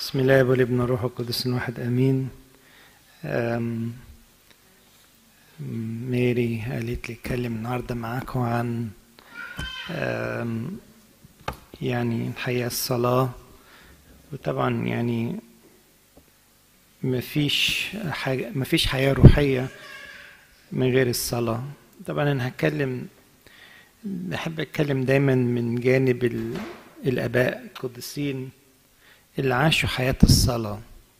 بسم الله والابن الروح القدس الواحد امين أم ميري قالت لي اتكلم النهارده معاكم عن أم يعني الحقيقه الصلاه وطبعا يعني مفيش حاجه مفيش حياه روحيه من غير الصلاه طبعا انا هتكلم بحب اتكلم دايما من جانب ال... الاباء القديسين اللي عاشوا حياة الصلاة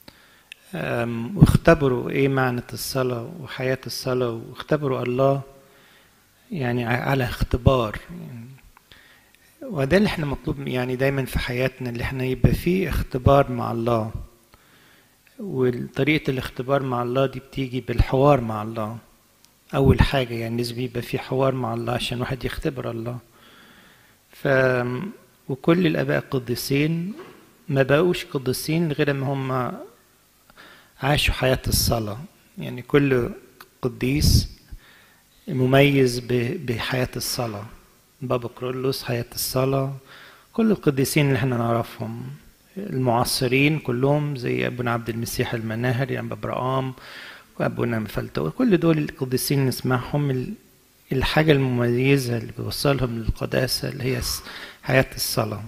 واختبروا ايه معنى الصلاة وحياة الصلاة واختبروا الله يعني على اختبار يعني وده اللي احنا مطلوب يعني دايما في حياتنا اللي احنا يبقى فيه اختبار مع الله وطريقة الاختبار مع الله دي بتيجي بالحوار مع الله أول حاجة يعني لازم يبقى في حوار مع الله عشان واحد يختبر الله ف وكل الآباء القديسين ما بقوش قديسين غير ما هم عاشوا حياة الصلاة يعني كل قديس مميز بحياة الصلاة بابا كرولوس حياة الصلاة كل القديسين اللي احنا نعرفهم المعاصرين كلهم زي أبونا عبد المسيح المناهري أبا برقام وأبونا مفلتو كل دول القديسين نسمعهم الحاجة المميزة اللي بيوصلهم للقداسة اللي هي حياة الصلاة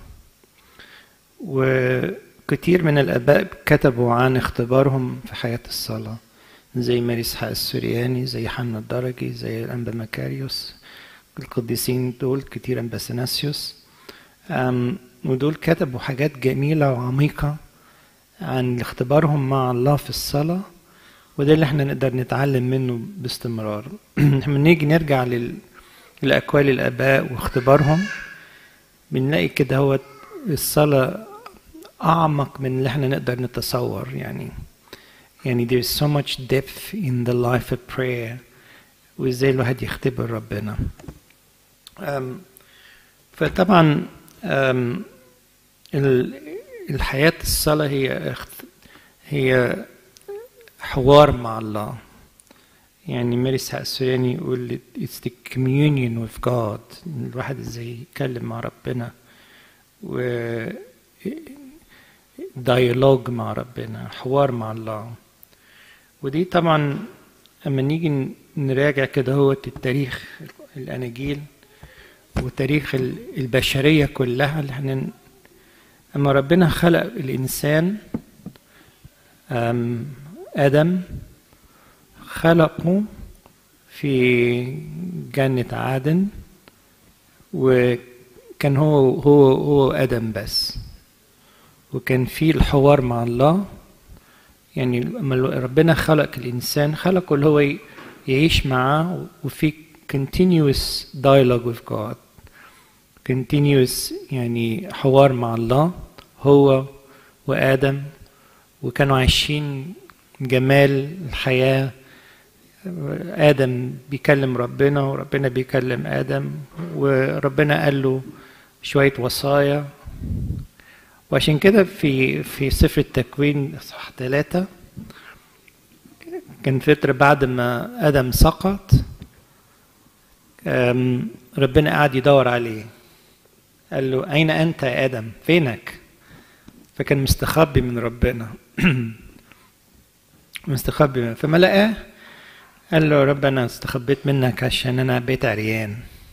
وكتير من الآباء كتبوا عن اختبارهم في حياة الصلاة زي ماري إسحاق السورياني زي حنا الدرجي زي الأنبا مكاريوس القديسين دول كتير أنبا سناسيوس ودول كتبوا حاجات جميلة وعميقة عن اختبارهم مع الله في الصلاة وده اللي احنا نقدر نتعلم منه باستمرار لما نيجي نرجع للأقوال الآباء واختبارهم بنلاقي كده هو الصلاة أعمق من اللي احنا نقدر نتصور يعني يعني there is so much depth in the life of prayer وازاي الواحد يختبر ربنا أم فطبعا أم الحياة الصلاة هي هي حوار مع الله يعني ماري اسحاق السورياني يقول it's the communion with God الواحد ازاي يتكلم مع ربنا و ديالوج مع ربنا حوار مع الله ودي طبعا اما نيجي نراجع كده هو التاريخ الاناجيل وتاريخ البشريه كلها اللي احنا اما ربنا خلق الانسان ادم خلقه في جنه عدن وكان هو هو هو ادم بس وكان في الحوار مع الله يعني لما ربنا خلق الإنسان خلقه اللي هو يعيش معاه وفي continuous dialogue with God continuous يعني حوار مع الله هو وآدم وكانوا عايشين جمال الحياة آدم بيكلم ربنا وربنا بيكلم آدم وربنا قال له شوية وصايا وعشان كده في في سفر التكوين اصحاح ثلاثة كان فترة بعد ما آدم سقط ربنا قعد يدور عليه قال له أين أنت يا آدم؟ فينك؟ فكان مستخبي من ربنا مستخبي فما لقاه قال له رب أنا استخبيت منك عشان أنا بيت عريان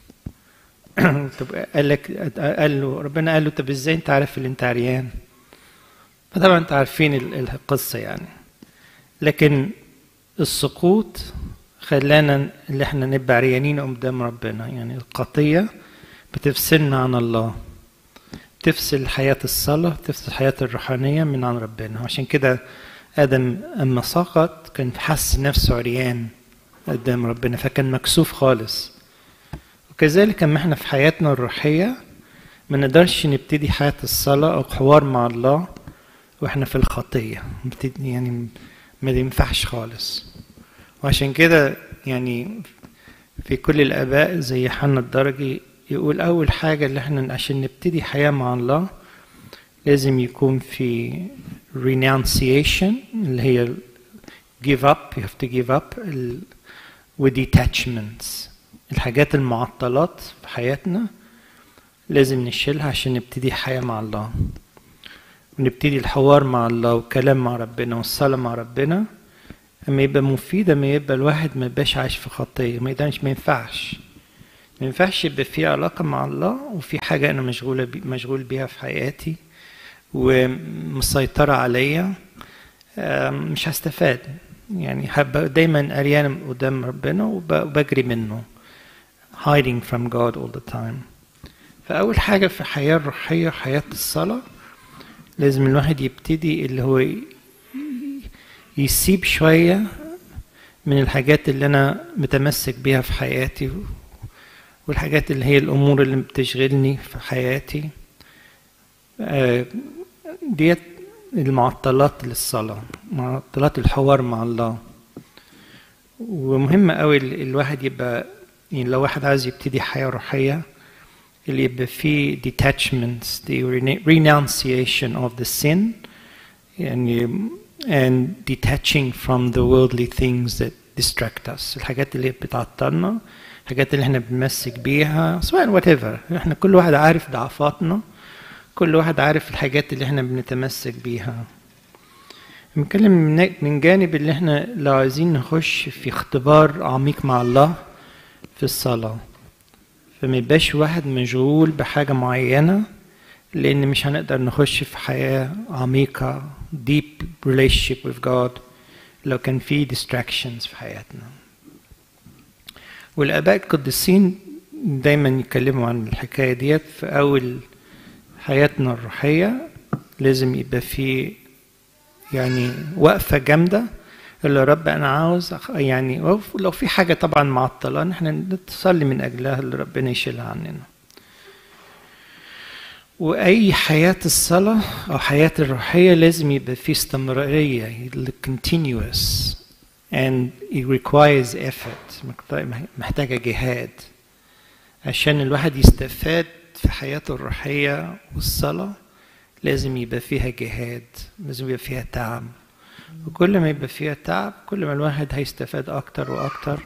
طب قال لك قال له ربنا قال له طب ازاي انت عارف ان انت عريان فطبعا انت عارفين القصه يعني لكن السقوط خلانا اللي احنا نبقى عريانين قدام ربنا يعني القطيه بتفصلنا عن الله تفصل حياة الصلاة تفصل حياة الروحانية من عن ربنا عشان كده آدم أما سقط كان حس نفسه عريان قدام ربنا فكان مكسوف خالص وكذلك اما احنا في حياتنا الروحية ما نقدرش نبتدي حياة الصلاة أو حوار مع الله واحنا في الخطية يعني ما ينفعش خالص وعشان كده يعني في كل الآباء زي حنا الدرجي يقول أول حاجة اللي احنا عشان نبتدي حياة مع الله لازم يكون في renunciation اللي هي give up you have to give up و detachments الحاجات المعطلات في حياتنا لازم نشيلها عشان نبتدي حياة مع الله ونبتدي الحوار مع الله والكلام مع ربنا والصلاة مع ربنا اما يبقى مفيد اما يبقى الواحد ما يبقاش عايش في خطية ما يقدرش ما ينفعش ما ينفعش يبقى في علاقة مع الله وفي حاجة أنا مشغولة بي مشغول بيها في حياتي ومسيطرة عليا مش هستفاد يعني هبقى دايما قريان قدام ربنا وبجري منه hiding from God all the time فأول حاجة في الحياة الروحية حياة الصلاة لازم الواحد يبتدي اللي هو يسيب شوية من الحاجات اللي أنا متمسك بيها في حياتي والحاجات اللي هي الأمور اللي بتشغلني في حياتي ديت المعطلات للصلاة معطلات الحوار مع الله ومهم قوي الواحد يبقى يعني لو واحد عايز يبتدي حياة روحية اللي يبقى فيه detachments the renunciation of the sin يعني and detaching from the worldly things that distract us الحاجات اللي بتعطلنا الحاجات اللي احنا بنمسك بيها سواء whatever احنا كل واحد عارف ضعفاتنا كل واحد عارف الحاجات اللي احنا بنتمسك بيها بنتكلم من جانب اللي احنا لو عايزين نخش في اختبار عميق مع الله في الصلاة فما يبقاش واحد مشغول بحاجة معينة لأن مش هنقدر نخش في حياة عميقة deep relationship with God لو كان في distractions في حياتنا والآباء القديسين دايما يتكلموا عن الحكاية ديت في أول حياتنا الروحية لازم يبقى في يعني وقفة جامدة اللي رب أنا عاوز يعني لو في حاجة طبعا معطلة نحن نصلي من أجلها اللي ربنا يشيلها عننا وأي حياة الصلاة أو حياة الروحية لازم يبقى في استمرارية continuous and it requires effort محتاجة جهاد عشان الواحد يستفاد في حياته الروحية والصلاة لازم يبقى فيها جهاد لازم يبقى فيها تعب وكل ما يبقى فيها تعب كل ما الواحد هيستفاد أكتر وأكتر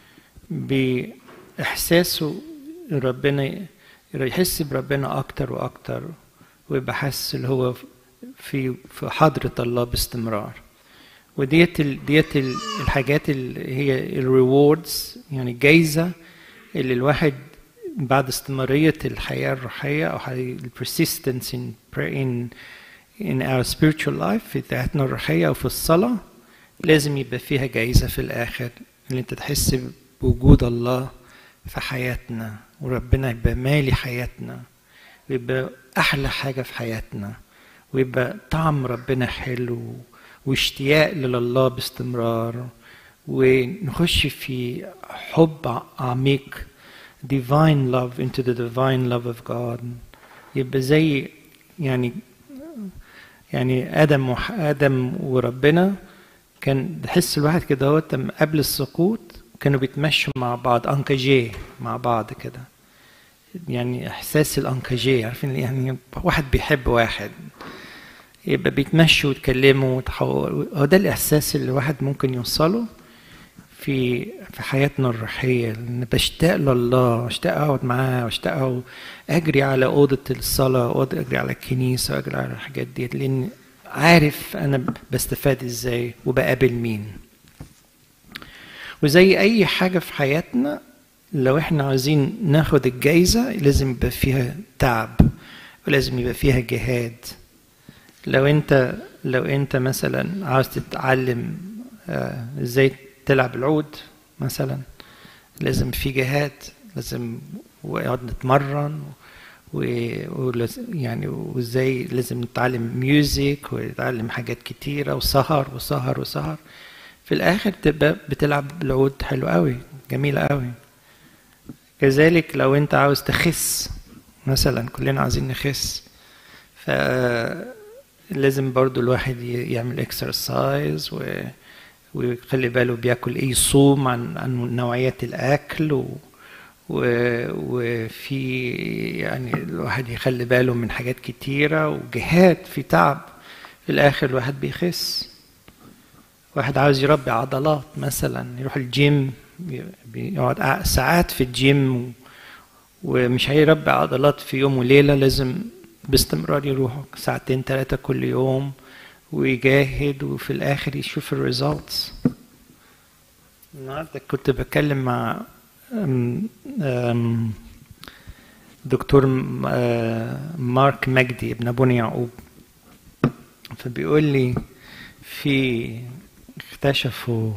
بإحساسه ربنا يحس بربنا أكتر وأكتر ويبقى حاسس اللي هو في في حضرة الله باستمرار وديت ال ديت ال الحاجات اللي هي الريوردز يعني الجايزة اللي الواحد بعد استمرارية الحياة الروحية أو البرسيستنس in, in in our spiritual life في حياتنا الروحية أو في الصلاة لازم يبقى فيها جايزة في الآخر اللي أنت تحس بوجود الله في حياتنا وربنا يبقى مالي حياتنا ويبقى أحلى حاجة في حياتنا ويبقى طعم ربنا حلو واشتياق لله باستمرار ونخش في حب عميق divine love into the divine love of God يبقى زي يعني يعني ادم وح ادم وربنا كان تحس الواحد كده هو قبل السقوط كانوا بيتمشوا مع بعض انكاجيه مع بعض كده يعني احساس الانكاجيه عارفين يعني واحد بيحب واحد يبقى بيتمشوا ويتكلموا وتحول هو ده الاحساس اللي الواحد ممكن يوصله في في حياتنا الروحية إن بشتاق لله أشتاق أقعد معاه وأشتاق أجري على أوضة الصلاة وأجري على الكنيسة وأجري على الحاجات ديت لأن عارف أنا بستفاد إزاي وبقابل مين وزي أي حاجة في حياتنا لو إحنا عايزين ناخد الجايزة لازم يبقى فيها تعب ولازم يبقى فيها جهاد لو أنت لو أنت مثلا عاوز تتعلم ازاي تلعب العود مثلا لازم في جهاد لازم ويقعد نتمرن و... و... يعني وازاي لازم نتعلم ميوزك ونتعلم حاجات كتيره وسهر وسهر وسهر في الاخر تبقى بتلعب العود حلو قوي جميله قوي كذلك لو انت عاوز تخس مثلا كلنا عايزين نخس ف لازم برضو الواحد يعمل اكسرسايز و ويخلي باله بياكل ايه يصوم عن عن نوعيات الاكل و و وفي يعني الواحد يخلي باله من حاجات كتيرة وجهاد في تعب في الآخر الواحد بيخس واحد عاوز يربي عضلات مثلا يروح الجيم بيقعد ساعات في الجيم ومش هيربي عضلات في يوم وليلة لازم باستمرار يروح ساعتين ثلاثة كل يوم ويجاهد وفي الآخر يشوف الريزلتس النهارده كنت بتكلم مع أم أم دكتور مارك مجدي ابن ابونا يعقوب فبيقول لي في اكتشفوا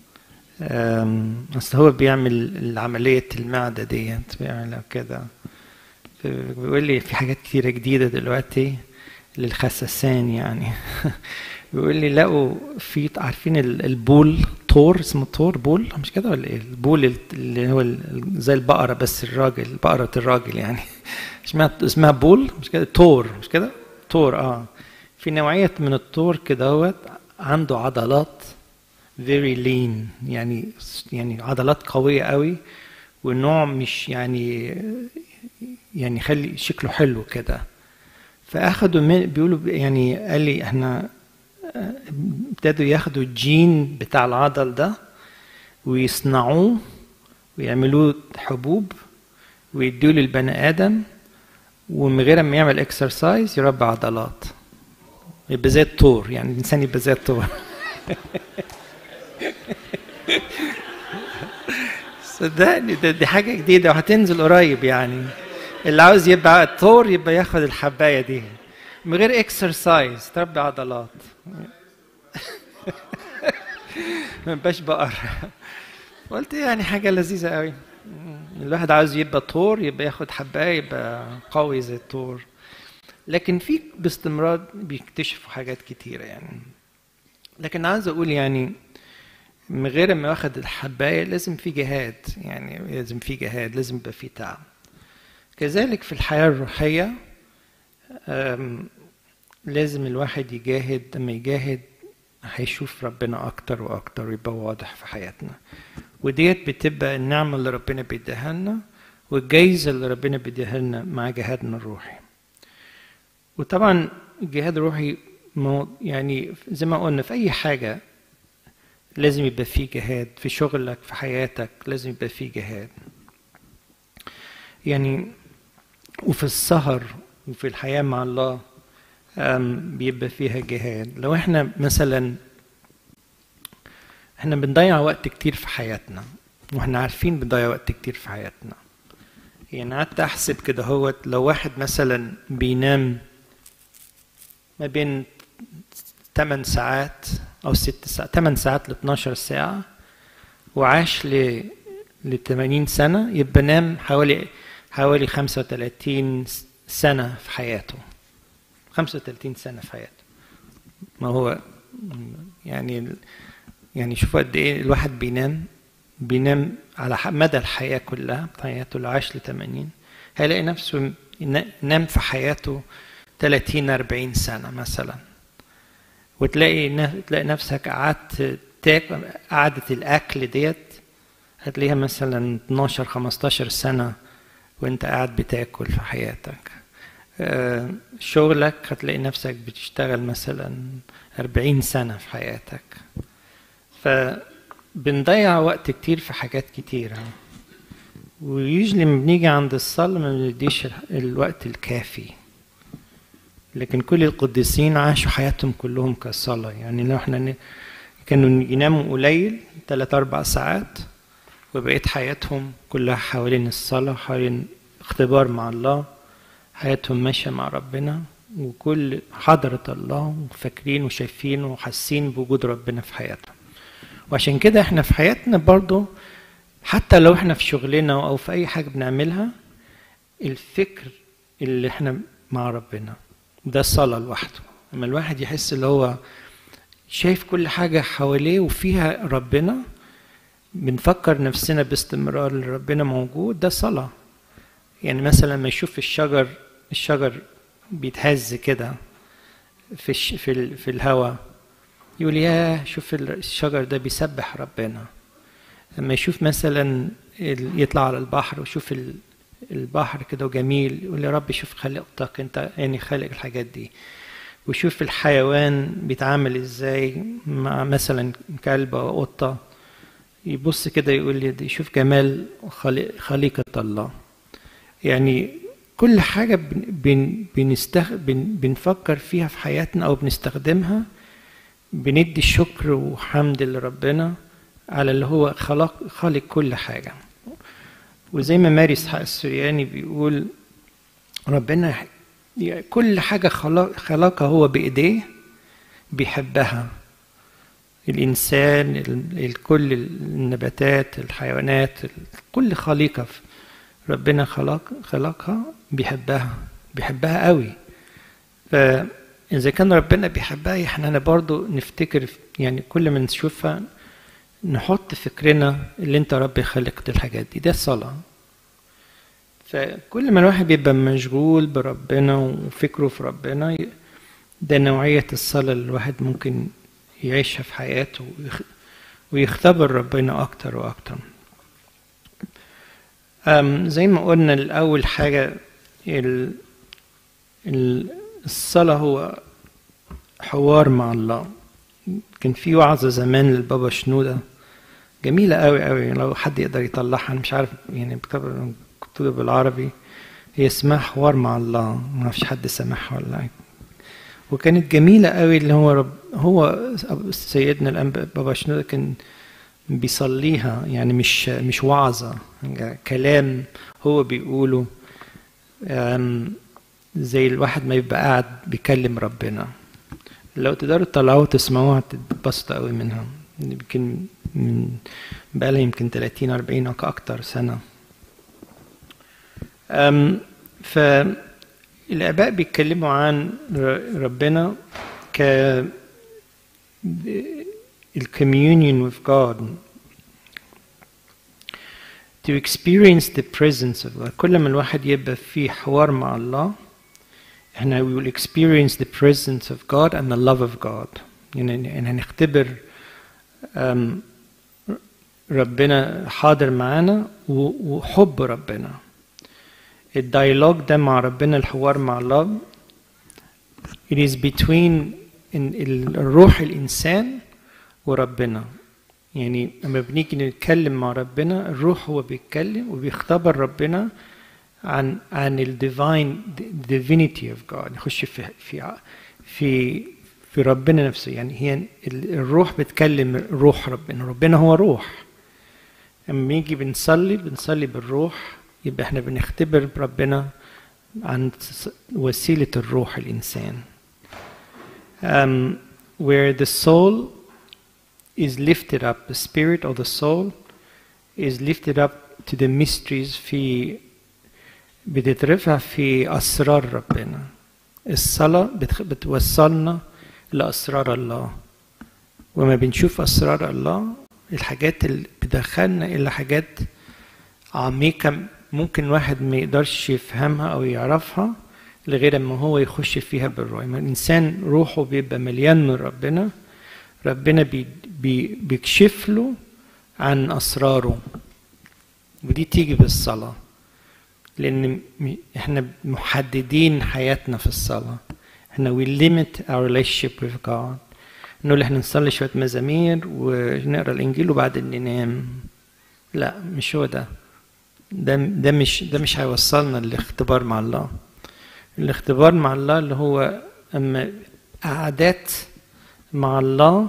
اصل هو بيعمل عملية المعدة ديت بيعملها كده بيقول لي في حاجات كتيرة جديدة دلوقتي للخساسين يعني بيقول لي لقوا في عارفين البول تور اسمه تور بول مش كده ولا ايه البول اللي هو زي البقرة بس الراجل بقرة الراجل يعني اسمها اسمها بول مش كده تور مش كده تور اه في نوعية من التور كده هو عنده عضلات very lean يعني يعني عضلات قوية قوي والنوع مش يعني يعني خلي شكله حلو كده فاخدوا من بيقولوا يعني قال لي احنا ابتدوا ياخدوا الجين بتاع العضل ده ويصنعوه ويعملوه حبوب ويدوه للبني ادم ومن غير ما يعمل اكسرسايز يربي عضلات يبقى زي الطور يعني الانسان يبقى زي الطور صدقني ده دي حاجه جديده وهتنزل قريب يعني اللي عاوز يبقى الطور يبقى ياخد الحبايه دي من غير اكسرسايز تربي عضلات ما يبقاش بقر قلت يعني حاجه لذيذه قوي الواحد عاوز يبقى طور يبقى ياخد حبايه يبقى قوي زي الطور لكن في باستمرار بيكتشفوا حاجات كتيره يعني لكن عاوز اقول يعني من غير ما واخد الحبايه لازم في جهاد يعني لازم في جهاد لازم يبقى في تعب كذلك في الحياه الروحيه لازم الواحد يجاهد لما يجاهد هيشوف ربنا اكتر واكتر ويبقى واضح في حياتنا وديت بتبقى النعمه اللي ربنا بيديها لنا والجايزه اللي ربنا بيديها لنا مع جهادنا الروحي وطبعا الجهاد الروحي يعني زي ما قلنا في اي حاجه لازم يبقى فيه جهاد في شغلك في حياتك لازم يبقى فيه جهاد يعني وفي السهر وفي الحياة مع الله بيبقى فيها جهاد لو احنا مثلا احنا بنضيع وقت كتير في حياتنا واحنا عارفين بنضيع وقت كتير في حياتنا يعني قعدت احسب كده هو لو واحد مثلا بينام ما بين 8 ساعات او 6 ساعات 8 ساعات ل 12 ساعة وعاش ل ل 80 سنة يبقى نام حوالي حوالي 35 سنة في حياته 35 سنة في حياته ما هو يعني يعني شوفوا قد ايه الواحد بينام بينام على مدى الحياة كلها حياته اللي عاش ل 80 هيلاقي نفسه نام في حياته 30 40 سنة مثلا وتلاقي تلاقي نفسك قعدت تاكل قعدة الأكل ديت هتلاقيها مثلا 12 15 سنة وانت قاعد بتاكل في حياتك شغلك هتلاقي نفسك بتشتغل مثلا أربعين سنة في حياتك فبنضيع وقت كتير في حاجات كتيرة ويجلي لما بنيجي عند الصلاة ما بنديش الوقت الكافي لكن كل القديسين عاشوا حياتهم كلهم كصلاة يعني لو احنا كانوا يناموا قليل ثلاث أربع ساعات وبقيت حياتهم كلها حوالين الصلاة حوالين اختبار مع الله حياتهم ماشية مع ربنا وكل حضرة الله وفاكرين وشايفين وحاسين بوجود ربنا في حياتهم وعشان كده احنا في حياتنا برضو حتى لو احنا في شغلنا او في اي حاجة بنعملها الفكر اللي احنا مع ربنا ده الصلاة لوحده لما الواحد يحس اللي هو شايف كل حاجة حواليه وفيها ربنا بنفكر نفسنا باستمرار ان ربنا موجود ده صلاة يعني مثلا لما يشوف الشجر الشجر بيتهز كده في الش... في ال... في الهواء يقول يا شوف الشجر ده بيسبح ربنا لما يشوف مثلا يطلع على البحر ويشوف البحر كده وجميل يقول يا رب شوف خلقتك انت يعني خالق الحاجات دي ويشوف الحيوان بيتعامل ازاي مع مثلا كلب او قطه يبص كده يقول لي يشوف جمال خليقة الله يعني كل حاجة بن بن بنستخ... بن بنفكر فيها في حياتنا أو بنستخدمها بندي شكر وحمد لربنا على اللي هو خلق خالق كل حاجة وزي ما ماري اسحاق السرياني بيقول ربنا كل حاجة خلق خلقها هو بإيديه بيحبها الإنسان كل النباتات الحيوانات كل خليقة ربنا خلق خلقها بيحبها بيحبها قوي فإذا كان ربنا بيحبها احنا برضو نفتكر يعني كل ما نشوفها نحط فكرنا اللي انت ربي خلقت الحاجات دي ده الصلاة فكل ما الواحد بيبقى مشغول بربنا وفكره في ربنا ده نوعية الصلاة اللي الواحد ممكن يعيشها في حياته ويختبر ربنا أكتر وأكتر زي ما قلنا الأول حاجة الصلاة هو حوار مع الله كان في وعظة زمان للبابا شنودة جميلة قوي قوي لو حد يقدر يطلعها أنا مش عارف يعني مكتوبة بالعربي هي اسمها حوار مع الله ما اعرفش حد سمعها ولا وكانت جميلة قوي اللي هو رب هو سيدنا الأنبا بابا شنودة كان بيصليها يعني مش مش وعظة كلام هو بيقوله زي الواحد ما يبقى قاعد بيكلم ربنا لو تقدروا تطلعوها وتسمعوها تتبسطوا قوي منها يمكن من بقالها يمكن 30 40 او اكتر سنه فالاباء بيتكلموا عن ربنا ك الcommunion with God to experience the presence of God كل ما الواحد يبقى في حوار مع الله احنا we will experience the presence of God and the love of God يعني هنختبر ربنا حاضر معانا وحب ربنا الديالوج ده مع ربنا الحوار مع الله it is between الروح الإنسان وربنا يعني لما بنيجي نتكلم مع ربنا الروح هو بيتكلم وبيختبر ربنا عن عن الديفاين divinity of God يخش في في في في ربنا نفسه يعني هي الروح بتكلم روح ربنا ربنا هو روح لما نيجي بنصلي بنصلي بالروح يبقى احنا بنختبر ربنا عن وسيلة الروح الإنسان um, where the soul is lifted up the spirit of the soul is lifted up to the mysteries في بتترفع في أسرار ربنا الصلاة بتوصلنا لأسرار الله وما بنشوف أسرار الله الحاجات اللي بتدخلنا إلى حاجات عميقة ممكن واحد ما يقدرش يفهمها أو يعرفها لغير ما هو يخش فيها بالروح ما الإنسان روحه بيبقى مليان من ربنا ربنا بي بي بيكشف له عن أسراره ودي تيجي بالصلاة لأن إحنا محددين حياتنا في الصلاة إحنا we limit our relationship with God نقول إحنا نصلي شوية مزامير ونقرا الإنجيل وبعدين ننام لا مش هو ده ده ده مش ده مش هيوصلنا للاختبار مع الله الاختبار مع الله اللي هو اما قعدات مع الله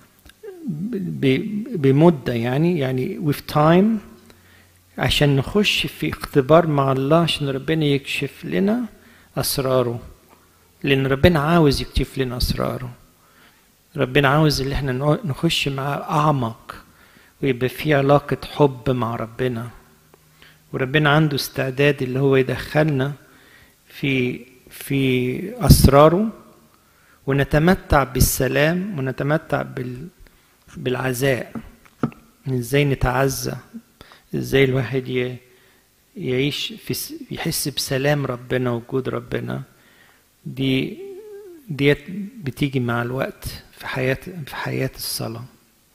بمده يعني يعني with time عشان نخش في اختبار مع الله عشان ربنا يكشف لنا اسراره لان ربنا عاوز يكشف لنا اسراره ربنا عاوز اللي احنا نخش معاه اعمق ويبقى في علاقه حب مع ربنا وربنا عنده استعداد اللي هو يدخلنا في في اسراره ونتمتع بالسلام ونتمتع بال بالعزاء ازاي نتعزى ازاي الواحد يعيش في يحس بسلام ربنا وجود ربنا دي ديت بتيجي مع الوقت في حياة في حياة الصلاة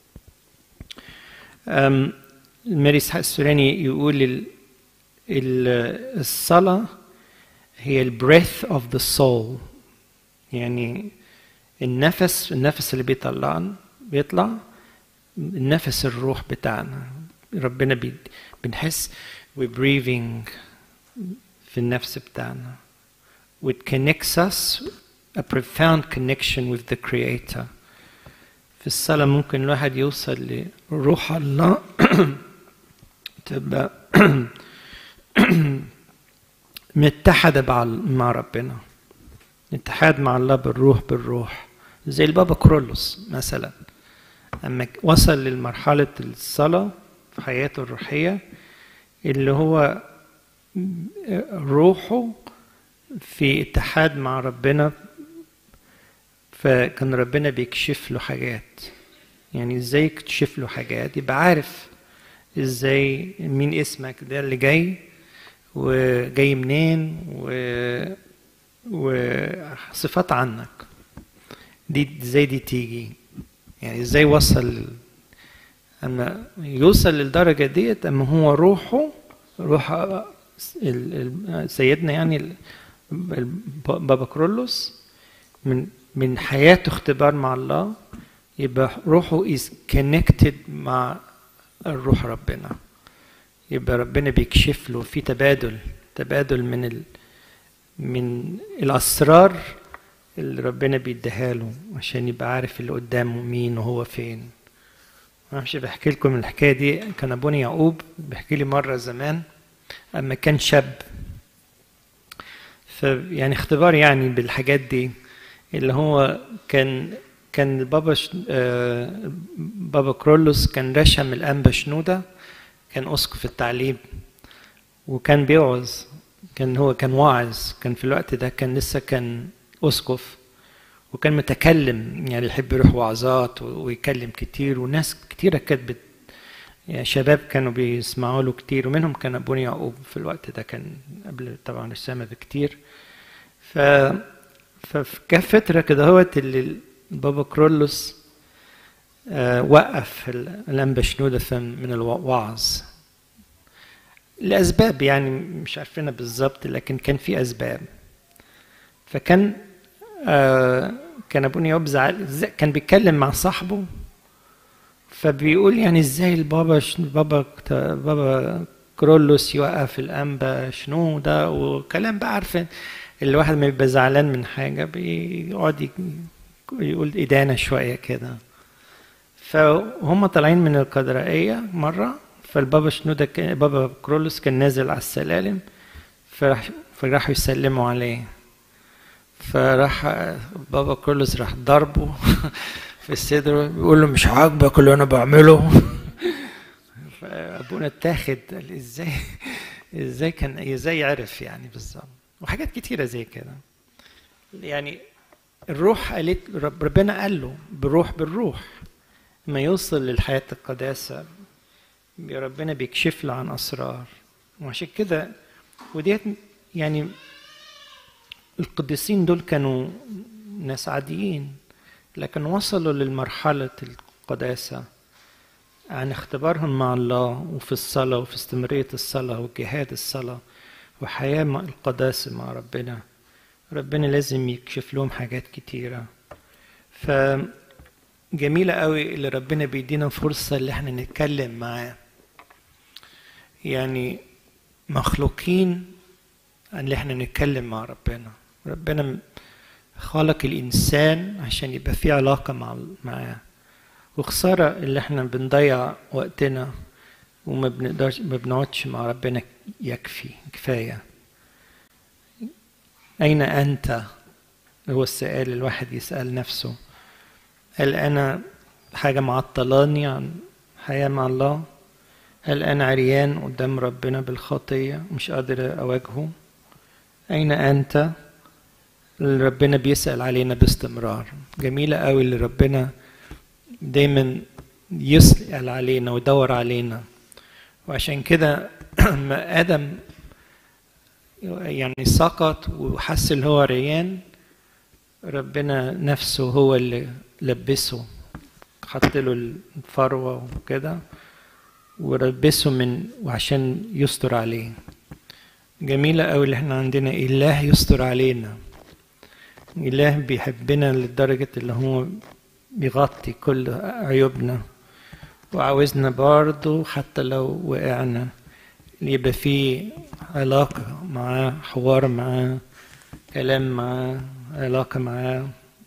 ماري اسحاق السوراني يقول ال الصلاة هي البريث اوف ذا سول يعني النفس النفس اللي بيطلع بيطلع النفس الروح بتاعنا ربنا بي بنحس we breathing في النفس بتاعنا It connects us a profound connection with the Creator في الصلاة ممكن الواحد يوصل لروح الله تبقى متحدة مع ربنا اتحاد مع الله بالروح بالروح زي البابا كرولوس مثلا أما وصل لمرحلة الصلاة في حياته الروحية اللي هو روحه في اتحاد مع ربنا فكان ربنا بيكشف له حاجات يعني ازاي يكشف له حاجات يبقى عارف ازاي مين اسمك ده اللي جاي وجاي منين و وصفات عنك دي ازاي دي تيجي يعني ازاي وصل اما يوصل للدرجه ديت اما هو روحه روح سيدنا يعني بابا كرولوس من من حياته اختبار مع الله يبقى روحه is connected مع الروح ربنا يبقى ربنا بيكشف له في تبادل تبادل من ال من الاسرار اللي ربنا بيديها له عشان يبقى عارف اللي قدامه مين وهو فين ما مش بحكي لكم الحكايه دي كان ابونا يعقوب بيحكي لي مره زمان اما كان شاب فيعني اختبار يعني بالحاجات دي اللي هو كان كان البابا ش... آه بابا كرولوس كان رشم الانبا شنوده كان اسقف التعليم وكان بيوعظ كان هو كان واعظ كان في الوقت ده كان لسه كان اسقف وكان متكلم يعني يحب يروح وعظات ويكلم كتير وناس كتيرة كانت بت يعني شباب كانوا بيسمعوا له كتير ومنهم كان ابونا يعقوب في الوقت ده كان قبل طبعا السامة بكتير ف ففي فترة كده هوت اللي البابا كرولوس آه وقف الانبا شنودة من الوعظ لأسباب يعني مش عارفينها بالظبط لكن كان في أسباب فكان آه كان ابونا يعقوب زعل كان بيتكلم مع صاحبه فبيقول يعني ازاي البابا بابا بابا كرولوس يوقف الانبا شنو ده وكلام بقى عارفين الواحد ما بيبقى زعلان من حاجه بيقعد يقول ادانه شويه كده فهم طالعين من القدرائيه مره فالبابا شنو ده كان بابا كرولوس كان نازل على السلالم فراح فراحوا يسلموا عليه فراح بابا كرولوس راح ضربه في الصدر بيقول له مش عاجبك اللي انا بعمله فابونا اتاخد قال ازاي ازاي كان ازاي يعرف يعني بالظبط وحاجات كتيره زي كده يعني الروح قالت ربنا قال له بالروح بالروح ما يوصل للحياه القداسه ربنا بيكشف له عن اسرار وعشان كده وديت يعني القديسين دول كانوا ناس عاديين لكن وصلوا للمرحلة القداسة عن اختبارهم مع الله وفي الصلاة وفي استمرارية الصلاة وجهاد الصلاة وحياة مع القداسة مع ربنا ربنا لازم يكشف لهم حاجات كتيرة فجميلة قوي اللي ربنا بيدينا فرصة اللي احنا نتكلم معاه يعني مخلوقين اللي احنا نتكلم مع ربنا ربنا خلق الإنسان عشان يبقى في علاقة مع معاه وخسارة اللي احنا بنضيع وقتنا وما بنقدرش ما بنقعدش مع ربنا يكفي كفاية أين أنت؟ هو السؤال الواحد يسأل نفسه هل أنا حاجة معطلاني عن حياة مع الله؟ هل أنا عريان قدام ربنا بالخطية مش قادر أواجهه؟ أين أنت؟ اللي ربنا بيسأل علينا باستمرار جميلة قوي اللي ربنا دايما يسأل علينا ويدور علينا وعشان كده ما آدم يعني سقط وحس اللي هو ريان ربنا نفسه هو اللي لبسه حط له الفروة وكده ولبسه من وعشان يستر عليه جميلة قوي اللي احنا عندنا إله يستر علينا إله بيحبنا لدرجة اللي هو بيغطي كل عيوبنا وعاوزنا برضه حتى لو وقعنا اللي يبقى فيه علاقة معاه حوار معاه كلام معاه علاقة معاه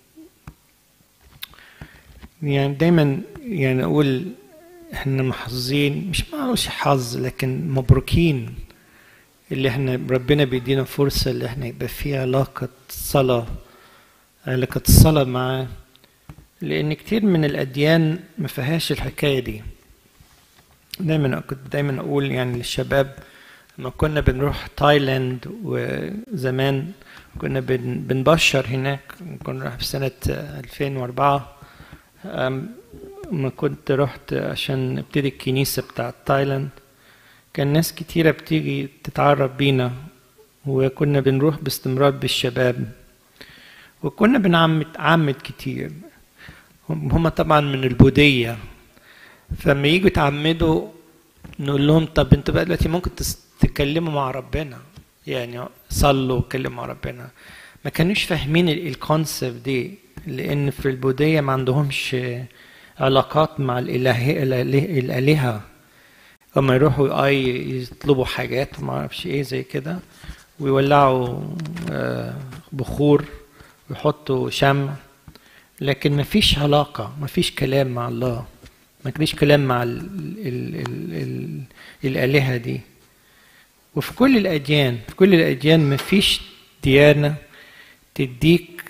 يعني دايما يعني أقول احنا محظوظين مش معرفش حظ لكن مبروكين اللي احنا ربنا بيدينا فرصة اللي احنا يبقى في علاقة صلاة علاقة الصلاة معاه لأن كتير من الأديان ما فيهاش الحكاية دي دايما كنت دايما أقول يعني للشباب لما كنا بنروح تايلاند وزمان كنا بن بنبشر هناك كنا في سنة 2004 لما كنت رحت عشان ابتدي الكنيسة بتاعت تايلاند كان ناس كتيرة بتيجي تتعرف بينا وكنا بنروح باستمرار بالشباب وكنا بنعمد عمد كتير هم طبعا من البودية فلما يجوا يتعمدوا نقول لهم طب انتوا بقى دلوقتي ممكن تتكلموا مع ربنا يعني صلوا واتكلموا مع ربنا ما كانوش فاهمين الكونسبت دي لان في البودية ما عندهمش علاقات مع الإله الآلهة لما يروحوا اي يطلبوا حاجات وما اعرفش ايه زي كده ويولعوا بخور ويحطوا شمع لكن ما فيش علاقة ما فيش كلام مع الله ما فيش كلام مع ال ال ال ال الآلهة دي وفي كل الأديان في كل الأديان ما فيش ديانة تديك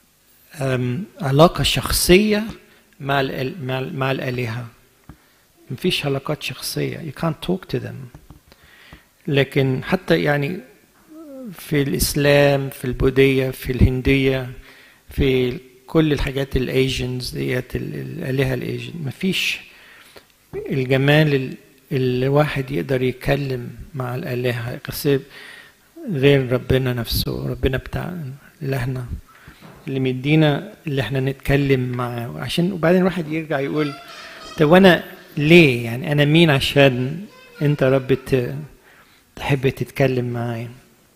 علاقة شخصية مع ال مع, مع الآلهة ما فيش علاقات شخصية you can't talk to them لكن حتى يعني في الإسلام في البوذية في الهندية في كل الحاجات الايجنز ديت الالهه الايجن مفيش الجمال اللي الواحد يقدر يتكلم مع الالهه غير ربنا نفسه ربنا بتاع الهنا اللي مدينا اللي احنا نتكلم معاه عشان وبعدين الواحد يرجع يقول طب وانا ليه يعني انا مين عشان انت رب تحب تتكلم معايا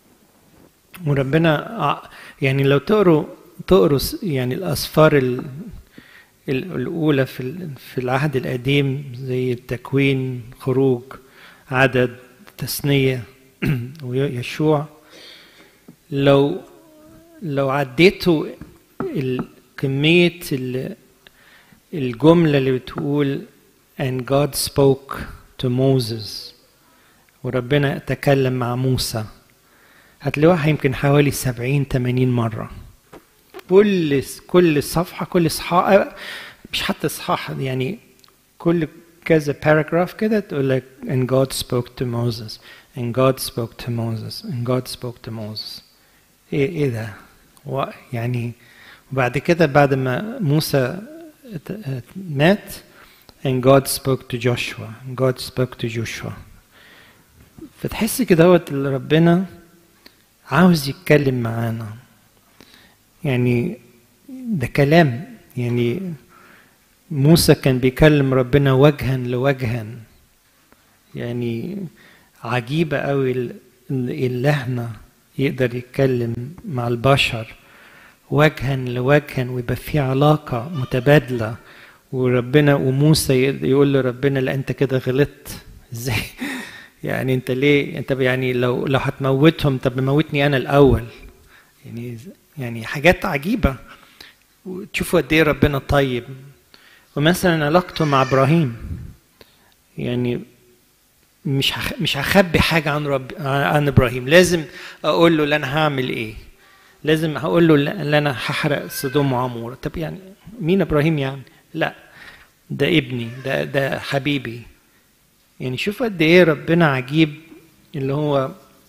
وربنا يعني لو تقروا تقروا يعني الأسفار الأولى في في العهد القديم زي التكوين خروج عدد تثنية ويشوع لو لو عديتوا كمية الجملة اللي بتقول and God spoke to Moses وربنا تكلم مع موسى هتلاقوها يمكن حوالي سبعين تمانين مرة كل كل صفحة كل إصحاح مش حتى إصحاح يعني كل كذا باراجراف كده تقول لك and God spoke to Moses and God spoke to Moses and God spoke to Moses ايه ايه ده يعني وبعد كده بعد ما موسى مات and God spoke to Joshua and God spoke to Joshua فتحس كده هو ربنا عاوز يتكلم معانا يعني ده كلام يعني موسى كان بيكلم ربنا وجها لوجها يعني عجيبة قوي إن إلهنا يقدر يتكلم مع البشر وجها لوجها ويبقى في علاقة متبادلة وربنا وموسى يقول لربنا لا أنت كده غلطت إزاي يعني أنت ليه أنت يعني لو لو هتموتهم طب موتني أنا الأول يعني يعني حاجات عجيبة وتشوفوا قد إيه ربنا طيب ومثلا علاقته مع إبراهيم يعني مش هخ... مش هخبي حاجة عن رب عن إبراهيم لازم أقول له اللي أنا هعمل إيه لازم هقول له اللي أنا هحرق سدوم وعمورة طب يعني مين إبراهيم يعني لا ده ابني ده ده حبيبي يعني شوف قد إيه ربنا عجيب اللي هو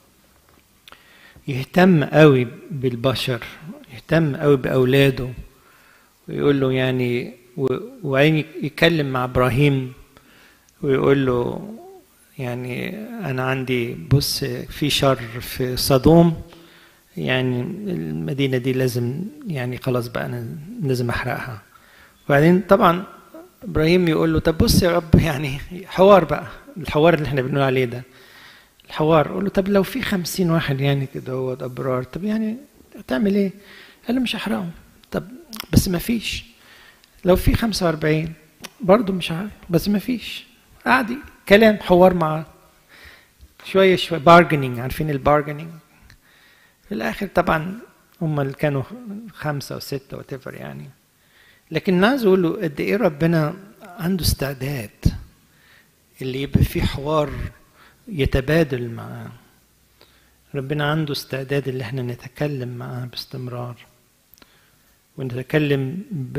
يهتم قوي بالبشر يهتم قوي بأولاده ويقول له يعني وعين يتكلم مع إبراهيم ويقول له يعني أنا عندي بص في شر في صدوم يعني المدينة دي لازم يعني خلاص بقى أنا لازم أحرقها وبعدين طبعا إبراهيم يقول له طب بص يا رب يعني حوار بقى الحوار اللي احنا بنقول عليه ده الحوار قول له طب لو في خمسين واحد يعني كده هو أبرار طب يعني تعمل إيه؟ قال له مش هحرقهم طب بس ما فيش لو في خمسة وأربعين برضه مش عارف بس ما فيش قعد كلام حوار معاه شويه شويه بارجنينج عارفين البارجنينج في الاخر طبعا هم اللي كانوا خمسه وسته وتفر يعني لكن عايز اقول له قد ايه ربنا عنده استعداد اللي يبقى فيه حوار يتبادل معاه ربنا عنده استعداد اللي احنا نتكلم معاه باستمرار ونتكلم ب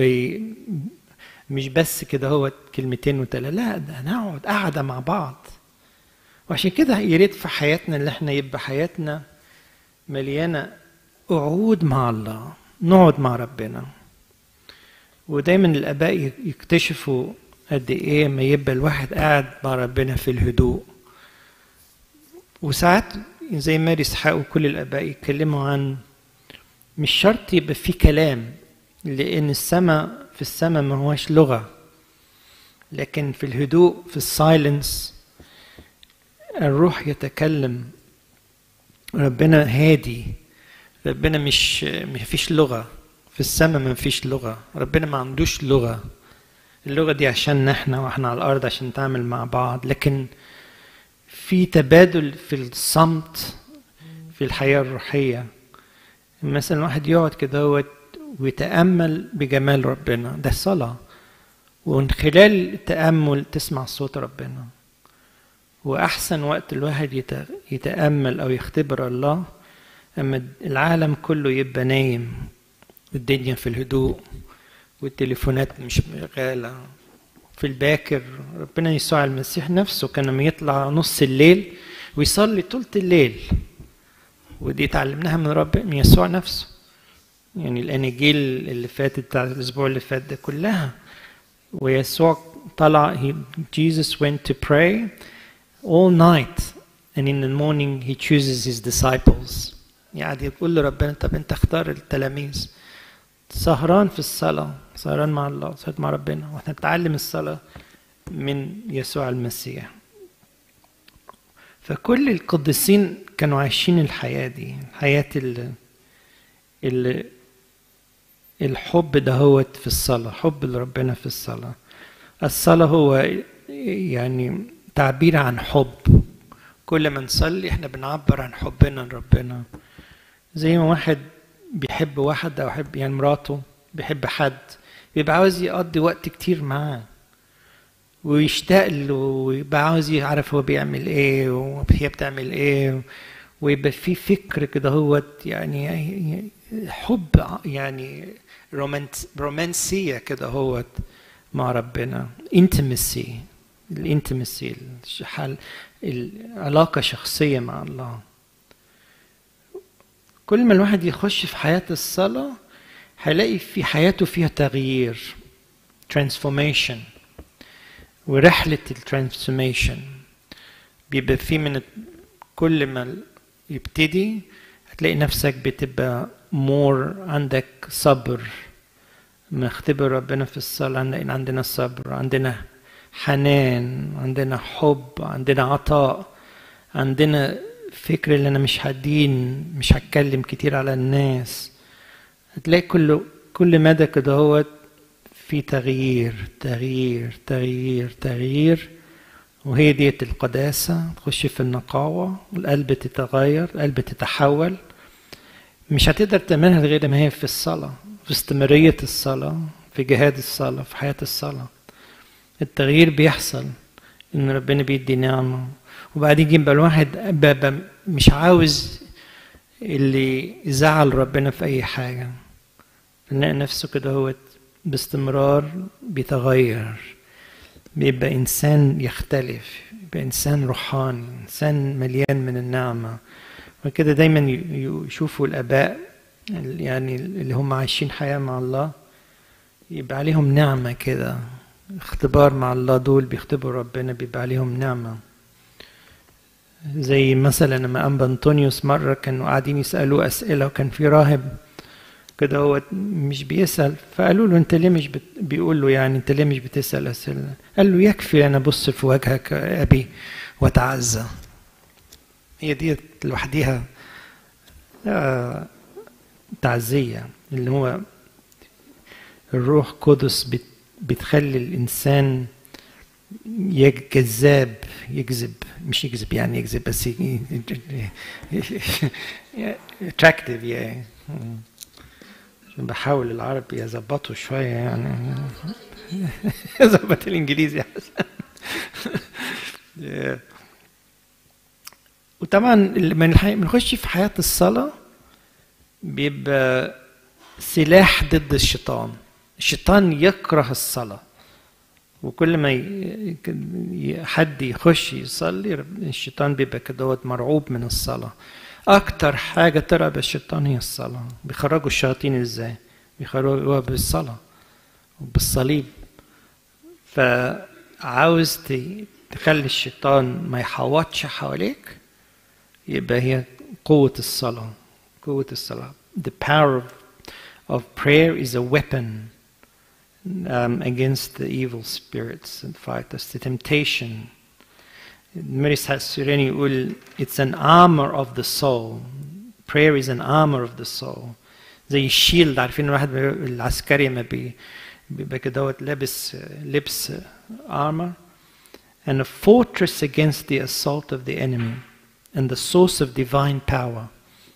مش بس كده هو كلمتين وتلاته لا ده نقعد قاعده مع بعض وعشان كده يا ريت في حياتنا اللي احنا يبقى حياتنا مليانه قعود مع الله نقعد مع ربنا ودايما الاباء يكتشفوا قد ايه ما يبقى الواحد قاعد مع ربنا في الهدوء وساعات زي ماري اسحاق وكل الاباء يتكلموا عن مش شرط يبقى في كلام لان السماء في السماء ما هوش لغه لكن في الهدوء في السايلنس الروح يتكلم ربنا هادي ربنا مش ما فيش لغه في السماء ما فيش لغه ربنا ما عندوش لغه اللغه دي عشان احنا واحنا على الارض عشان نتعامل مع بعض لكن في تبادل في الصمت في الحياه الروحيه مثلا واحد يقعد كده ويتامل بجمال ربنا ده صلاه ومن خلال التامل تسمع صوت ربنا واحسن وقت الواحد يتامل او يختبر الله اما العالم كله يبقى نايم والدنيا في الهدوء والتليفونات مش شغالة في الباكر ربنا يسوع المسيح نفسه كان لما يطلع نص الليل ويصلي طولة الليل ودي اتعلمناها من رب من يسوع نفسه يعني الاناجيل اللي فاتت بتاع الاسبوع اللي فات ده كلها ويسوع طلع he, Jesus went to pray all night and in the morning he chooses his disciples يعني يقول لربنا طب انت اختار التلاميذ سهران في الصلاة سهران مع الله سهران مع ربنا واحنا نتعلم الصلاة من يسوع المسيح فكل القديسين كانوا عايشين الحياة دي حياة ال ال الحب دهوت في الصلاة حب لربنا في الصلاة الصلاة هو يعني تعبير عن حب كل ما نصلي احنا بنعبر عن حبنا لربنا زي ما واحد بيحب واحد او يحب يعني مراته بيحب حد بيبقى عاوز يقضي وقت كتير معاه ويشتاق له ويبقى عاوز يعرف هو بيعمل ايه وهي بتعمل ايه ويبقى في فكر كده هو يعني حب يعني رومانس رومانسيه كده هو مع ربنا انتمسي الانتمسي العلاقه شخصيه مع الله كل ما الواحد يخش في حياة الصلاة هيلاقي في حياته فيها تغيير transformation ورحلة الترانسفورميشن بيبقى في من كل ما يبتدي هتلاقي نفسك بتبقى مور عندك صبر مختبر ربنا في الصلاة عندنا صبر عندنا حنان عندنا حب عندنا عطاء عندنا فكر اللي انا مش هدين مش هتكلم كتير على الناس هتلاقي كل كل مدى كده هو في تغيير تغيير تغيير تغيير وهي ديت القداسة تخش في النقاوة القلب تتغير القلب تتحول مش هتقدر تعملها غير ما هي في الصلاة في استمرارية الصلاة في جهاد الصلاة في حياة الصلاة التغيير بيحصل إن ربنا بيدي نعمة وبعدين يبقى الواحد بقى مش عاوز اللي يزعل ربنا في أي حاجة نلاقي نفسه كده هو باستمرار بيتغير بيبقى إنسان يختلف يبقى إنسان روحاني إنسان مليان من النعمة وكده دايما يشوفوا الآباء يعني اللي هم عايشين حياة مع الله يبقى عليهم نعمة كده اختبار مع الله دول بيختبروا ربنا بيبقى عليهم نعمة زي مثلا لما أنبا أنطونيوس مرة كانوا قاعدين يسألوه أسئلة وكان في راهب كده هو مش بيسأل فقالوا له أنت ليه مش بت... بيقول له يعني أنت ليه مش بتسأل أسئلة قال له يكفي أنا أبص في وجهك يا أبي وأتعزى هي دي لوحديها آه تعزية اللي هو الروح قدس بت... بتخلي الإنسان جذاب يجذب مش يجذب يعني يجذب بس اتراكتيف يعني عشان بحاول العربي اظبطه شويه يعني ظبط الانجليزي احسن وطبعا لما بنخش في حياه الصلاه بيبقى سلاح ضد الشيطان الشيطان يكره الصلاه وكل ما حد يخش يصلي الشيطان بيبقى كده مرعوب من الصلاة أكتر حاجة ترعب الشيطان هي الصلاة بيخرجوا الشياطين إزاي؟ بيخرجوها بالصلاة وبالصليب فعاوز تخلي الشيطان ما يحوطش حواليك يبقى هي قوة الصلاة قوة الصلاة The power of prayer is a weapon um, against the evil spirits and fight us. The temptation. Maris Sureni يقول it's an armor of the soul. Prayer is an armor of the soul. زي الشيلد عارفين الواحد العسكري ما بي بيبقى كده لابس لبس armor and a fortress against the assault of the enemy and the source of divine power.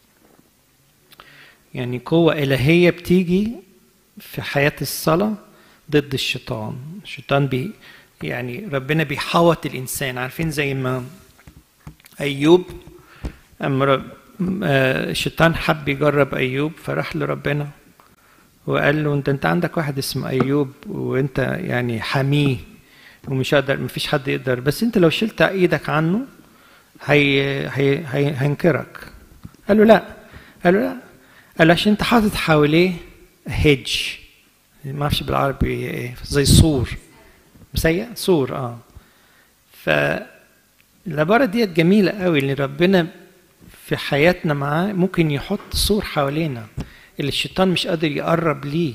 يعني قوة إلهية بتيجي في حياة الصلاة ضد الشيطان الشيطان بي يعني ربنا بيحوط الانسان عارفين زي ما ايوب اما الشيطان حب يجرب ايوب فراح لربنا وقال له انت انت عندك واحد اسمه ايوب وانت يعني حميه ومش قادر مفيش حد يقدر بس انت لو شلت ايدك عنه هي هي هي هينكرك قال له لا قال له لا قال له عشان انت حاطط حواليه هيدج ما اعرفش بالعربي ايه زي سور مسيء سور اه فالعباره ديت جميله قوي ان ربنا في حياتنا معاه ممكن يحط سور حوالينا اللي الشيطان مش قادر يقرب ليه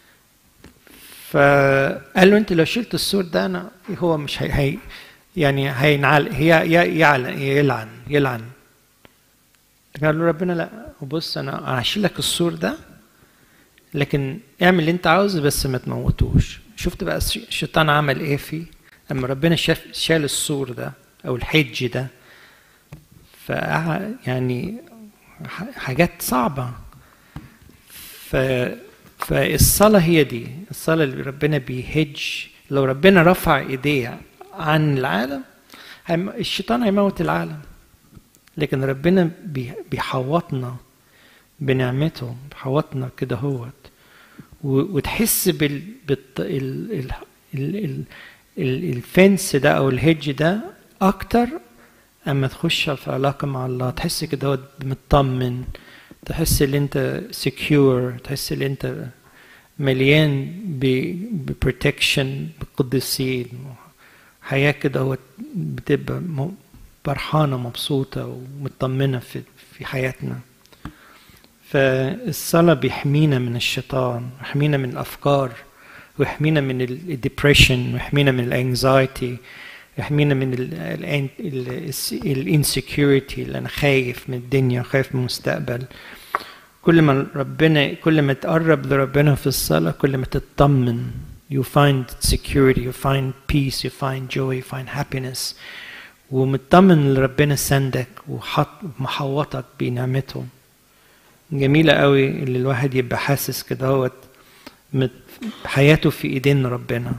فقال له انت لو شلت السور ده انا هو مش هي, هي يعني هينعل هي يعلن يلعن يلعن قال له ربنا لا وبص انا هشيل لك السور ده لكن اعمل اللي انت عاوزه بس ما تموتوش شفت بقى الشيطان عمل ايه فيه لما ربنا شاف شال السور ده او الحج ده ف يعني حاجات صعبه ف فالصلاة هي دي الصلاة اللي ربنا بيهج لو ربنا رفع ايديه عن العالم الشيطان هيموت العالم لكن ربنا بيحوطنا بنعمته بيحوطنا كده هوت وتحس بال, بال... ال... ال... ال... ال... الفنس ده او الهيدج ده اكتر اما تخش في علاقه مع الله تحس كده هو مطمن تحس ان انت سكيور تحس ان انت مليان ببروتكشن بقدسين حياه كده هو بتبقى فرحانه مبسوطه ومطمنه في في حياتنا فالصلاة بيحمينا من الشيطان ويحمينا من الأفكار ويحمينا من الديبريشن ويحمينا من الانكزايتي يحمينا من الانسكيورتي اللي أنا خايف من الدنيا خايف من المستقبل كل ما ربنا كل ما تقرب لربنا في الصلاة كل ما تطمن you find security you find peace you find joy you find happiness ومطمن لربنا سندك وحط محوطك بنعمته جميلة قوي اللي الواحد يبقى حاسس كده هو حياته في ايدين ربنا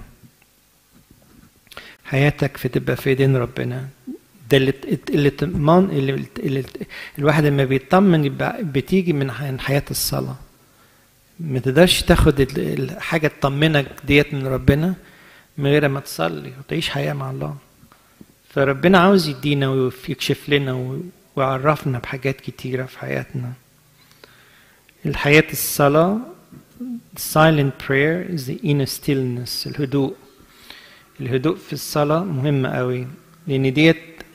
حياتك في تبقى في ايدين ربنا ده اللي اللي تضمن اللي, اللي الواحد لما بيطمن يبقى بتيجي من حياة الصلاة ما تقدرش تاخد الحاجة تطمنك ديت من ربنا من غير ما تصلي وتعيش حياة مع الله فربنا عاوز يدينا ويكشف لنا ويعرفنا بحاجات كتيرة في حياتنا الحياة الصلاة silent prayer is the inner stillness الهدوء الهدوء في الصلاة مهم قوي لأن ديت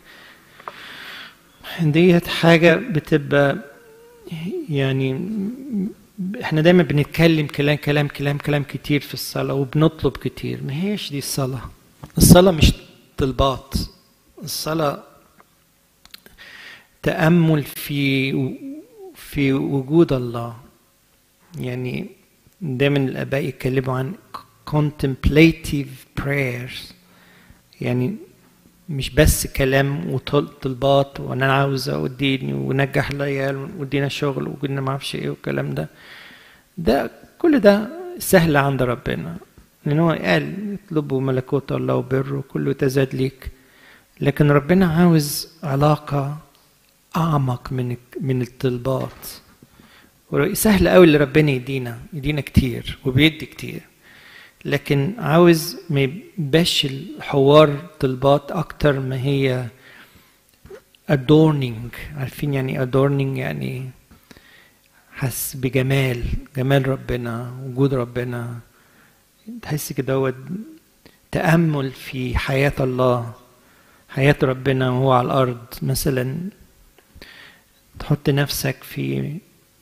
ديت حاجة بتبقى يعني احنا دايما بنتكلم كلام كلام كلام كلام كتير في الصلاة وبنطلب كتير ما هيش دي الصلاة الصلاة مش طلبات الصلاة تأمل في في وجود الله يعني دايما الآباء يتكلموا عن contemplative prayers يعني مش بس كلام وطلبات وانا عاوز وديني ونجح العيال ودينا شغل وقلنا ما اعرفش ايه والكلام ده ده كل ده سهل عند ربنا لان هو قال اطلبوا ملكوت الله وبره كله تزاد ليك لكن ربنا عاوز علاقة أعمق من من الطلبات سهل قوي اللي ربنا يدينا يدينا كتير وبيدي كتير لكن عاوز ما يبقاش الحوار طلبات اكتر ما هي adorning عارفين يعني adorning يعني حس بجمال جمال ربنا وجود ربنا تحس كده هو تأمل في حياة الله حياة ربنا وهو على الأرض مثلا تحط نفسك في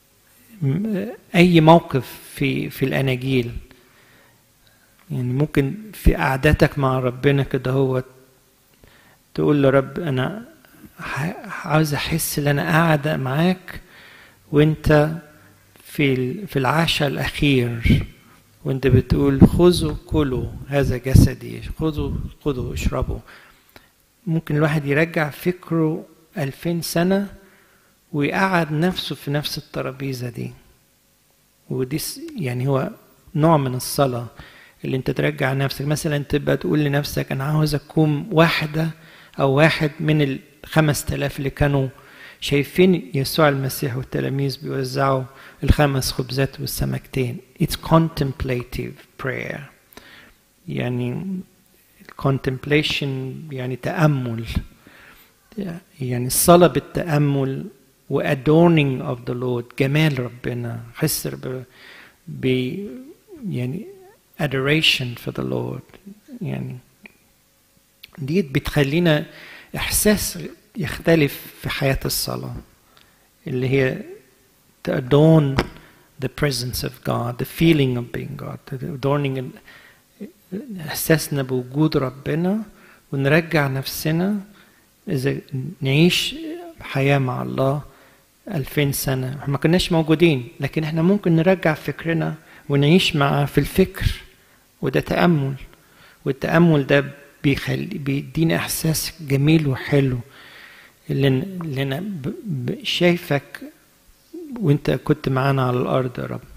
أي موقف في في الأناجيل يعني ممكن في قعدتك مع ربنا كده هو تقول له رب انا عاوز احس ان انا قاعده معاك وانت في في العشاء الاخير وانت بتقول خذوا كلوا هذا جسدي خذوا خذوا اشربوا ممكن الواحد يرجع فكره ألفين سنة ويقعد نفسه في نفس الترابيزة دي ودي يعني هو نوع من الصلاة اللي انت ترجع نفسك مثلا تبقى تقول لنفسك انا عاوز اكون واحدة او واحد من الخمس تلاف اللي كانوا شايفين يسوع المسيح والتلاميذ بيوزعوا الخمس خبزات والسمكتين it's contemplative prayer يعني contemplation يعني تأمل يعني الصلاة بالتأمل و adorning of the Lord جمال ربنا حس ب, ب يعني adoration for the Lord يعني دي بتخلينا إحساس يختلف في حياة الصلاة اللي هي to adorn the presence of God the feeling of being God adorning إحساسنا بوجود ربنا ونرجع نفسنا إذا نعيش حياة مع الله ألفين سنة احنا ما كناش موجودين لكن احنا ممكن نرجع فكرنا ونعيش معاه في الفكر وده تأمل والتأمل ده بيخلي بيدينا إحساس جميل وحلو اللي, اللي أنا شايفك وأنت كنت معانا على الأرض يا رب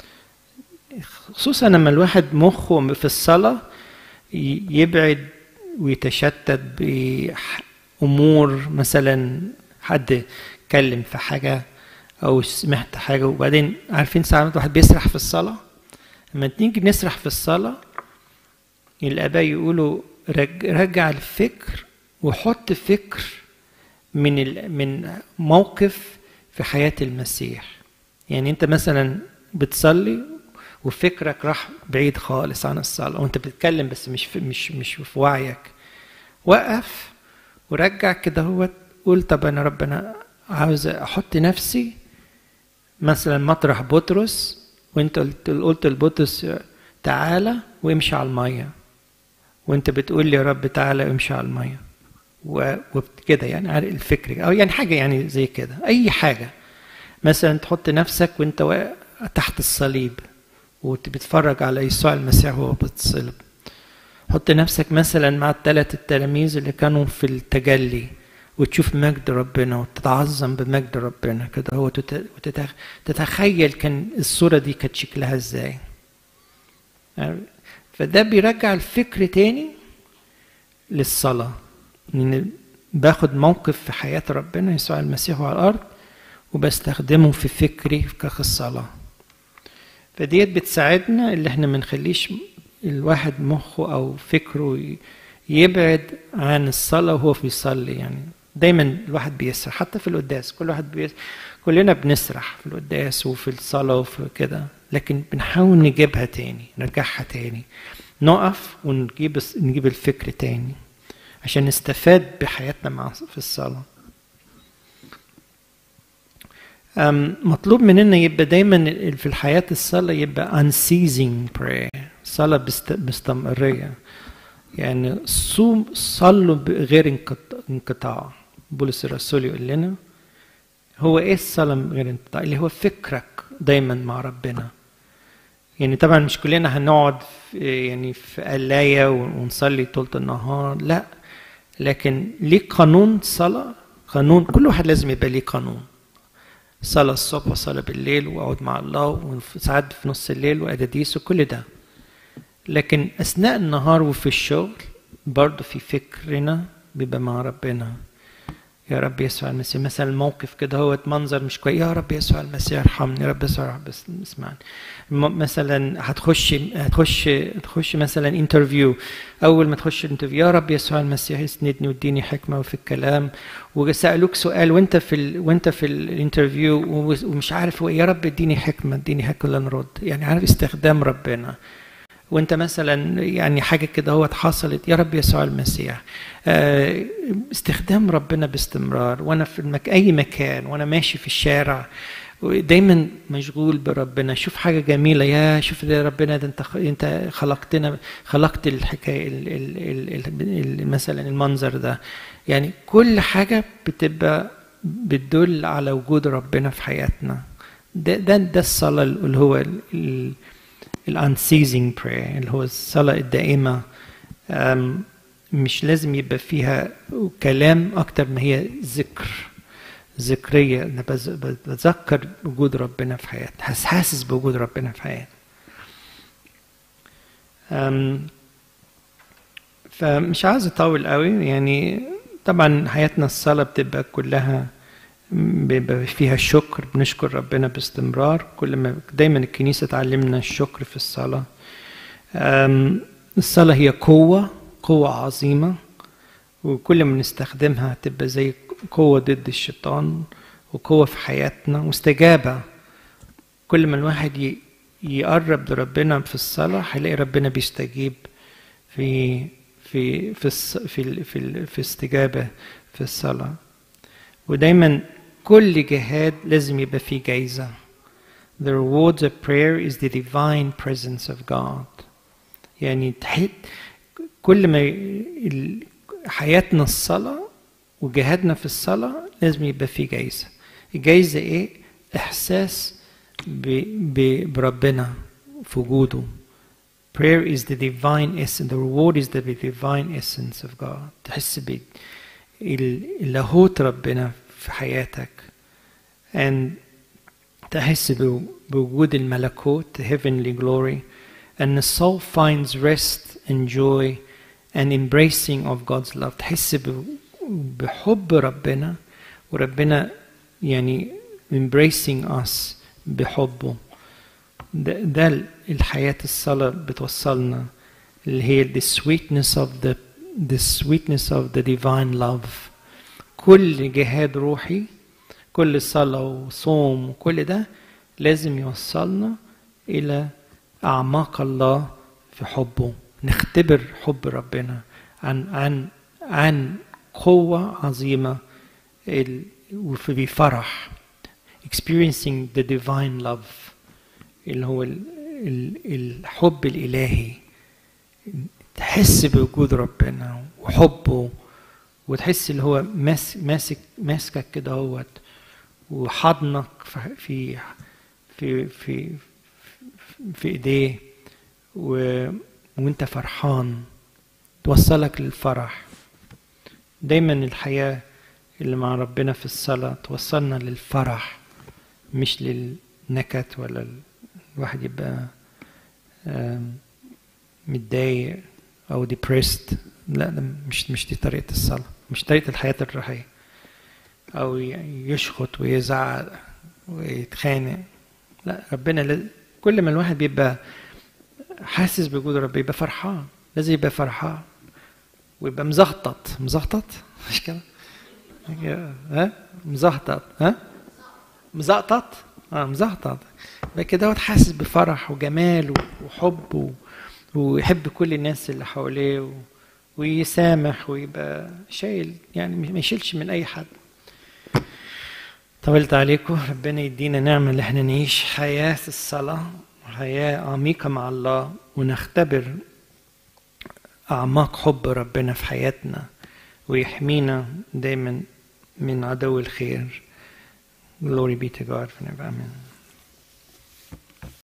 خصوصا لما الواحد مخه في الصلاة يبعد ويتشتت بأمور مثلا حد اتكلم في حاجة أو سمعت حاجة وبعدين عارفين ساعات الواحد بيسرح في الصلاة لما نيجي نسرح في الصلاة الآباء يقولوا رجع الفكر وحط فكر من من موقف في حياة المسيح يعني أنت مثلا بتصلي وفكرك راح بعيد خالص عن الصلاة وأنت بتتكلم بس مش في مش مش في وعيك وقف ورجع كده هو قول طب أنا ربنا عاوز أحط نفسي مثلا مطرح بطرس وانت قلت قلت لبطرس تعالى وامشي على الميه وانت بتقول لي يا رب تعالى وامشي على الميه وكده يعني الفكر او يعني حاجه يعني زي كده اي حاجه مثلا تحط نفسك وانت تحت الصليب وبتتفرج على يسوع المسيح وهو بتصلب حط نفسك مثلا مع الثلاث التلاميذ اللي كانوا في التجلي وتشوف مجد ربنا وتتعظم بمجد ربنا كده هو وتتخيل كان الصورة دي كانت شكلها ازاي فده بيرجع الفكر تاني للصلاة ان باخد موقف في حياة ربنا يسوع المسيح على الأرض وبستخدمه في فكري كالصلاة فديت بتساعدنا اللي احنا ما نخليش الواحد مخه أو فكره يبعد عن الصلاة وهو بيصلي يعني دايما الواحد بيسرح حتى في القداس كل واحد بيسرح كلنا بنسرح في القداس وفي الصلاة وفي كده لكن بنحاول نجيبها تاني نرجعها تاني نقف ونجيب نجيب الفكر تاني عشان نستفاد بحياتنا مع في الصلاة مطلوب مننا يبقى دايما في الحياة الصلاة يبقى unceasing prayer صلاة باستمرارية يعني صوم صلوا بغير انقطاع بولس الرسول يقول لنا هو ايه الصلاة من غير انقطاع اللي هو فكرك دايما مع ربنا يعني طبعا مش كلنا هنقعد في يعني في قلاية ونصلي طول النهار لا لكن ليه قانون صلاة قانون كل واحد لازم يبقى ليه قانون صلاة الصبح وصلاة بالليل وأقعد مع الله وساعات في نص الليل وأداديس وكل ده لكن أثناء النهار وفي الشغل برضه في فكرنا بيبقى مع ربنا يا رب يسوع المسيح مثلا الموقف كده هو منظر مش كويس يا رب يسوع المسيح ارحمني يا رب يسوع بس اسمعني مثلا هتخش هتخش هتخش مثلا انترفيو اول ما تخش انترفيو يا رب يسوع المسيح اسندني واديني حكمه في الكلام وسالوك سؤال وانت في ال... وانت في الانترفيو ومش عارف يا رب اديني حكمه اديني حكمه نرد يعني عارف استخدام ربنا وانت مثلا يعني حاجه كده هو حصلت يا رب يسوع المسيح استخدام ربنا باستمرار وانا في المك... اي مكان وانا ماشي في الشارع دايما مشغول بربنا شوف حاجه جميله يا شوف ده ربنا ده انت انت خلقتنا خلقت الحكايه ال... ال... ال... ال... مثلا المنظر ده يعني كل حاجه بتبقى بتدل على وجود ربنا في حياتنا ده ده ده الصلاه اللي هو ال... الانسيزنج prayer اللي هو الصلاة الدائمة مش لازم يبقى فيها كلام أكتر ما هي ذكر ذكرية أنا بتذكر وجود ربنا في حياتي حاسس بوجود ربنا في حياتي فمش عايز أطول قوي يعني طبعا حياتنا الصلاة بتبقى كلها بيبقى فيها الشكر بنشكر ربنا باستمرار كل ما دايما الكنيسة تعلمنا الشكر في الصلاة الصلاة هي قوة قوة عظيمة وكل ما نستخدمها تبقى زي قوة ضد الشيطان وقوة في حياتنا واستجابة كل ما الواحد يقرب لربنا في الصلاة هيلاقي ربنا بيستجيب في في في في في, في استجابة في الصلاة ودايما كل جهاد لازم يبقى فيه جايزة The rewards of prayer is the divine presence of God يعني كل ما حياتنا الصلاة وجهادنا في الصلاة لازم يبقى فيه جايزة الجايزة ايه؟ إحساس ب... ب... بربنا في وجوده Prayer is the divine essence the reward is the divine essence of God تحس ب اللاهوت ربنا في حياتك and تحس بوجود الملكوت heavenly glory and the soul finds rest and joy and embracing of God's love تحس بحب ربنا وربنا يعني embracing us بحبه ده, ده الحياة الصلاة بتوصلنا اللي هي the sweetness of the the sweetness of the divine love كل جهاد روحي كل صلاة وصوم وكل ده لازم يوصلنا إلى أعماق الله في حبه نختبر حب ربنا عن عن عن قوة عظيمة وفي فرح experiencing the divine love اللي هو الحب الإلهي تحس بوجود ربنا وحبه وتحس اللي هو ماسك ماسك ماسكك كده اهوت وحضنك في في في في ايديه و... وانت فرحان توصلك للفرح دايما الحياة اللي مع ربنا في الصلاة توصلنا للفرح مش للنكد ولا الواحد يبقى متضايق او depressed لا ده مش مش دي طريقة الصلاة مش طريقة الحياة الروحية أو يشخط ويزعق ويتخانق لا ربنا لازم كل ما الواحد بيبقى حاسس بوجود ربنا يبقى فرحان لازم يبقى فرحان ويبقى مزخطط مزخطط مش كده ها مزخطط ها مزقطط اه مزقطط يبقى كده حاسس بفرح وجمال وحب و... ويحب كل الناس اللي حواليه و... ويسامح ويبقى شايل يعني ما يشيلش من اي حد طولت عليكم ربنا يدينا نعمة اللي احنا نعيش حياة الصلاة حياة عميقة مع الله ونختبر أعماق حب ربنا في حياتنا ويحمينا دايما من عدو الخير Glory be to God forever. Amen.